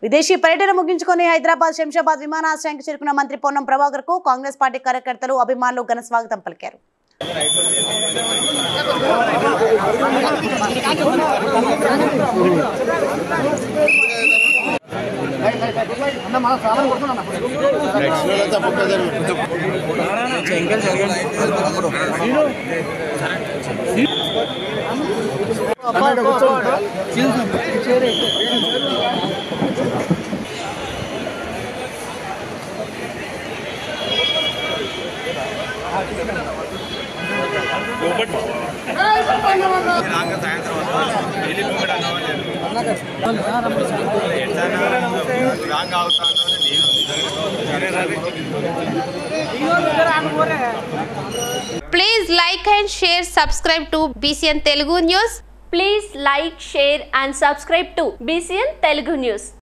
విదేశీ పర్యటన ముగించుకొని హైదరాబాద్ శంషాబాద్ విమానాశ్రయానికి చేరుకున్న మంత్రి పొన్నం ప్రభాకర్ కు కాంగ్రెస్ పార్టీ కార్యకర్తలు అభిమానులు ఘన స్వాగతం పలికారు Please like and share, subscribe to BCN Telugu News. Please like, share and subscribe to BCN Telugu News.